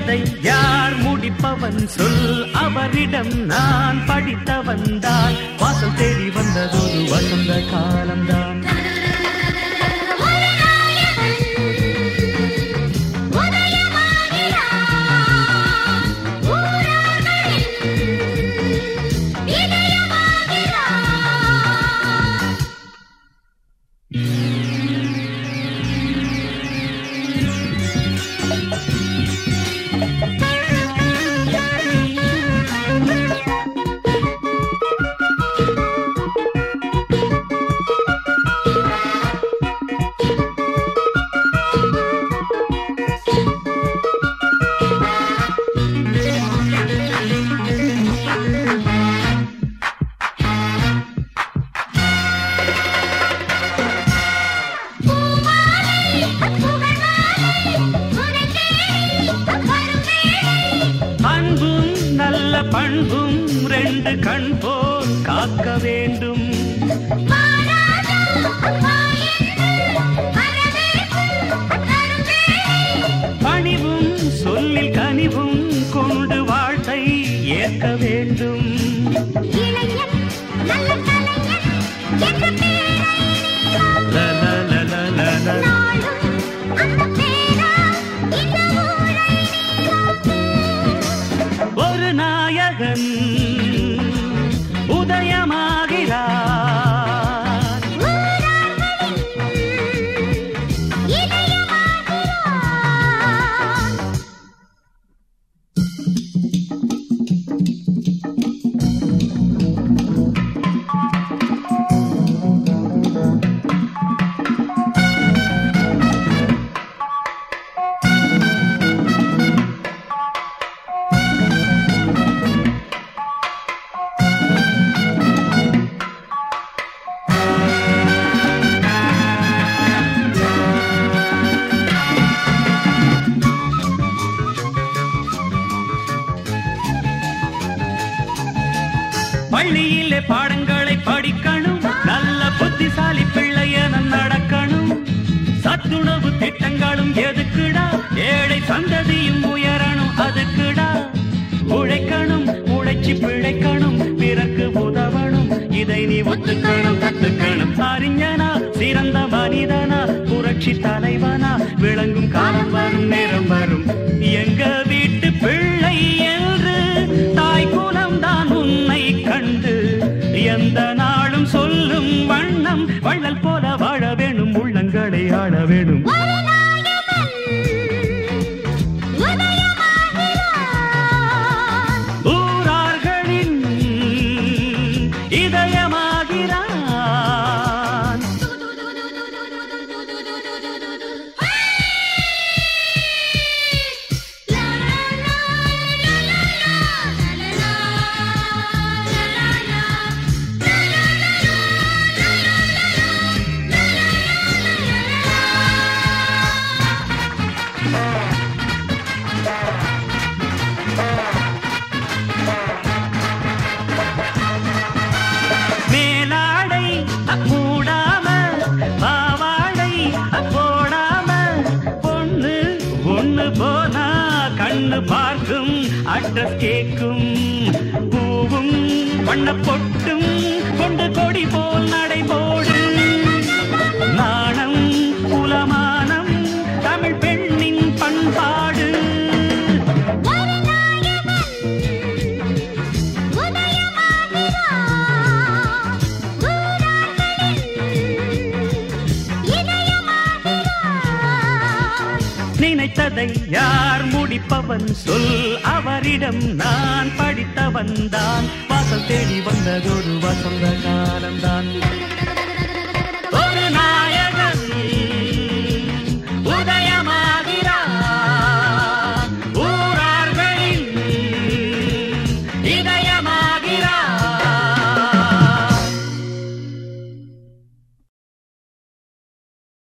நினைத்ததை யார் முடிப்பவன் சொல் அவரிடம் நான் படித்தவன் தான் வாசல் தேடி வந்ததொரு வசந்த காலம்தான் ஒரு நாயகன் உதயமாகிறான் ஊரார்களின் இதயமாகிறான் அன்பும் நல்ல பண்பும் ரெண்டு கண் போல் காக்க வேண்டும் பணிவும் சொல்லில் கனிவும் கொண்டு வாழ்த்தை ஏற்க வேண்டும் ல, ல, ல, ல, ல, ல. ஒரு நாயகன் உதயமாகிறார் பள்ளியிலே பாடங்களை படிக்கணும் நல்ல புத்திசாலி பிள்ளையன நடக்கணும் சத்துணவு திட்டங்களும் எதுக்குடா ஏழை சந்ததியும் உயரணும் அதுக்குடா உழைக்கணும் உழைச்சி பிழைக்கணும் பிறக்கு உதவணும் இதை நீ ஒத்துக்கணும் கத்துக்கணும் அறிஞனா சிறந்த மனிதனா புரட்சி தலைவனா விளங்கும் காலம் வரும் நேரம் வரும் எங்க வீட்டு பிள்ளை என்று தாய் குலம் தான் உன்னை கண்டு எந்த நாளும் சொல்லும் வண்ணம் வள்ளல் போல வாழ வேணும் உள்ளங்களை ஆள வேணும் ஊரார்களின் இதயமாகிறான் மேலாடை மூடாம பாவாடை போடாம பொண்ணு ஒண்ணு போனா கண்ணு பார்க்கும் அட்ரஸ் கேக்கும் பூவும் வண்ண பொட்டும் கொண்டு கொடி போல் நடை போடு நாணம் குலமானம் தமிழ் பெண்ணின் பண்பாடு நினைத்ததை யார் முடிப்பவன் சொல் அவரிடம் நான் படித்தவன் தான் வாசல் தேடி வந்ததொரு வசந்த காலம்தான்